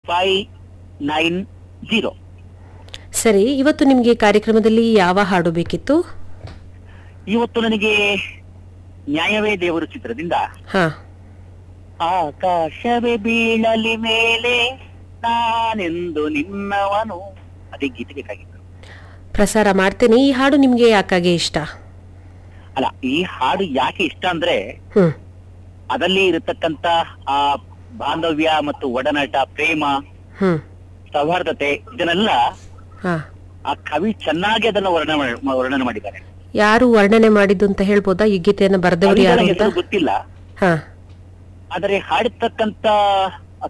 five nine zero ಸರಿ ಇವತ್ತು ನಿಮಗೆ ಕಾರ್ಯಕ್ರಮದಲ್ಲಿ ಯಾವ ಹಾಡು ಬೇಕಿತ್ತು ಇವತ್ತು ನನಗೆ ನ್ಯಾಯವೇ ದೇವರು ಚಿತ್ರದಿಂದ ಹಾ ಆಕಾಶವೇ ಬೀಳಲಿ ಮೇಲೆ ನಾನೆಂದು ನಿನ್ನವನು ಅದೇ ಗೀತೆ ಬೇಕಾಗಿತ್ತು ಪ್ರಸಾರ ಮಾಡ್ತೇನೆ ಈ ಹಾಡು ನಿಮಗೆ ಯಾಕಾಗೆ ಇಷ್ಟ ಅಲ್ಲ ಈ ಹಾಡು ಯಾಕೆ ಇಷ್ಟ ಅಂದ್ರೆ ಹ್ಮ್ ಅದರಲ್ಲಿ ಇರತಕ್ಕಂತ ಆ ಬಾಂಧವ್ಯ ಮತ್ತು ಒಡನಾಟ ಪ್ರೇಮ ಹ್ಮ್ ಸೌಹಾರ್ದತೆ ಇದನ್ನೆಲ್ಲ ಹಾ ಆ ಕವಿ ಚೆನ್ನಾಗಿ ಅದನ್ನ ವರ್ಣನೆ ಮಾಡಿ- ವರ್ಣನೆ ಮಾಡಿದ್ದಾರೆ ಯಾರು ವರ್ಣನೆ ಮಾಡಿದ್ದು ಅಂತ ಹೇಳ್ಬೋದಾ ಈ ಗೀತೆಯನ್ನ ಬರೆದವರು ಕವಿಗಳ ಯಾರು ಅಂತ ಹೆಸರು ಗೊತ್ತಿಲ್ಲ ಹಾ ಆದರೆ ಹಾಡಿರ್ತಕ್ಕಂತ